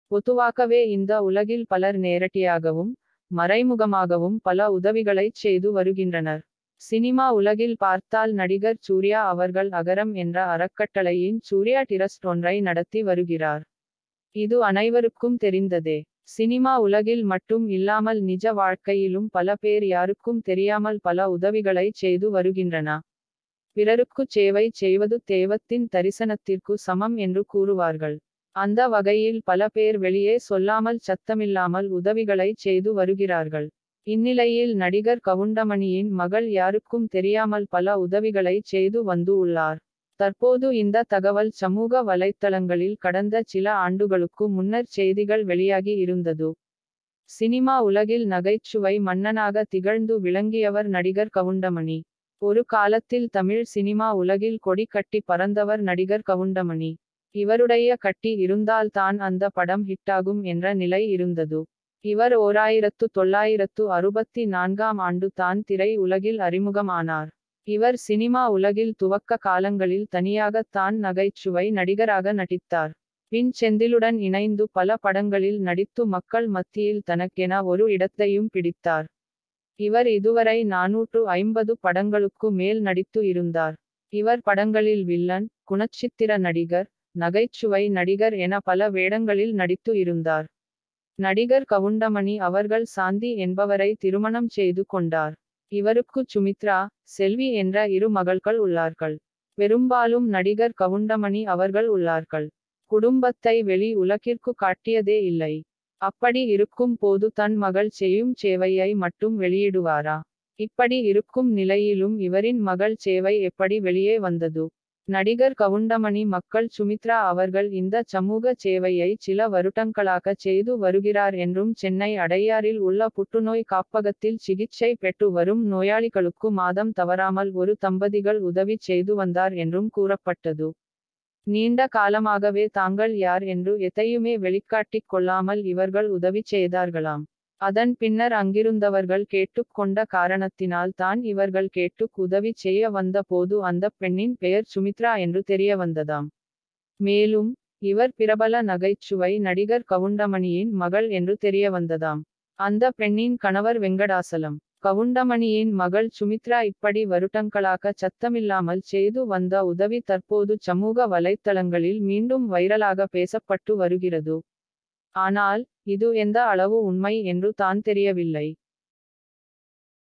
பொதுவாகவே இந்த உலகில் பலர் நேரடியாகவும் மறைமுகமாகவும் பல உதவிகளைச் செய்து வருகின்றனர் சினிமா உலகில் பார்த்தால் நடிகர் சூர்யா அவர்கள் அகரம் என்ற அறக்கட்டளையின் சூர்யா டிரஸ்ட் ஒன்றை நடத்தி வருகிறார் இது அனைவருக்கும் தெரிந்ததே சினிமா உலகில் மட்டும் இல்லாமல் நிஜ வாழ்க்கையிலும் பல பேர் யாருக்கும் தெரியாமல் பல உதவிகளை செய்து வருகின்றன பிறருக்கு சேவை செய்வது தெய்வத்தின் தரிசனத்திற்கு சமம் என்று கூறுவார்கள் அந்த வகையில் பல பேர் வெளியே சொல்லாமல் சத்தமில்லாமல் உதவிகளை செய்து வருகிறார்கள் இந்நிலையில் நடிகர் கவுண்டமணியின் மகள் யாருக்கும் தெரியாமல் பல உதவிகளை செய்து வந்து உள்ளார் தற்போது இந்த தகவல் சமூக வலைத்தளங்களில் கடந்த சில ஆண்டுகளுக்கு முன்னர் செய்திகள் வெளியாகி இருந்தது சினிமா உலகில் நகைச்சுவை மன்னனாக திகழ்ந்து விளங்கியவர் நடிகர் கவுண்டமணி ஒரு காலத்தில் தமிழ் சினிமா உலகில் கொடி கட்டி பறந்தவர் நடிகர் கவுண்டமணி இவருடைய கட்டி இருந்தால் தான் அந்த படம் ஹிட்டாகும் என்ற நிலை இருந்தது இவர் ஓராயிரத்து தொள்ளாயிரத்து அறுபத்தி நான்காம் ஆண்டு தான் திரை உலகில் அறிமுகமானார் இவர் சினிமா உலகில் துவக்க காலங்களில் தனியாக தான் நகைச்சுவை நடிகராக நடித்தார் பின் செந்திலுடன் இணைந்து பல படங்களில் நடித்து மக்கள் மத்தியில் தனக்கென ஒரு இடத்தையும் பிடித்தார் இவர் இதுவரை நாநூற்று ஐம்பது படங்களுக்கு மேல் நடித்து இருந்தார் இவர் படங்களில் வில்லன் குணச்சித்திர நடிகர் நகைச்சுவை நடிகர் என பல வேடங்களில் நடித்து இருந்தார் நடிகர் கவுண்டமணி அவர்கள் சாந்தி என்பவரை திருமணம் செய்து கொண்டார் இவருக்கு சுமித்ரா செல்வி என்ற இரு மகள்கள் உள்ளார்கள் பெரும்பாலும் நடிகர் கவுண்டமணி அவர்கள் உள்ளார்கள் குடும்பத்தை வெளி உலகிற்கு காட்டியதே இல்லை அப்படி இருக்கும் போது தன் மகள் செய்யும் சேவையை மட்டும் வெளியிடுவாரா இப்படி இருக்கும் நிலையிலும் இவரின் மகள் சேவை எப்படி வெளியே வந்தது நடிகர் கவுண்டமணி மக்கள் சுமித்ரா அவர்கள் இந்த சமூக சேவையை சில வருடங்களாக செய்து வருகிறார் என்றும் சென்னை அடையாறில் உள்ள புற்றுநோய் காப்பகத்தில் சிகிச்சை பெற்று வரும் நோயாளிகளுக்கு மாதம் தவறாமல் ஒரு தம்பதிகள் உதவி செய்து வந்தார் என்றும் கூறப்பட்டது நீண்ட காலமாகவே தாங்கள் யார் என்று எதையுமே வெளிக்காட்டிக் கொள்ளாமல் இவர்கள் உதவி செய்தார்களாம் அதன் பின்னர் அங்கிருந்தவர்கள் கேட்டுக்கொண்ட காரணத்தினால் தான் இவர்கள் கேட்டுக் உதவி செய்ய வந்த போது அந்த பெண்ணின் பெயர் சுமித்ரா என்று தெரிய வந்ததாம் மேலும் இவர் பிரபல நகைச்சுவை நடிகர் கவுண்டமணியின் மகள் என்று தெரிய வந்ததாம் அந்த பெண்ணின் கணவர் வெங்கடாசலம் கவுண்டமணியின் மகள் சுமித்ரா இப்படி வருடங்களாக சத்தமில்லாமல் செய்து வந்த உதவி தற்போது சமூக வலைத்தளங்களில் மீண்டும் வைரலாக பேசப்பட்டு வருகிறது ஆனால் இது எந்த அளவு உண்மை என்று தான் தெரியவில்லை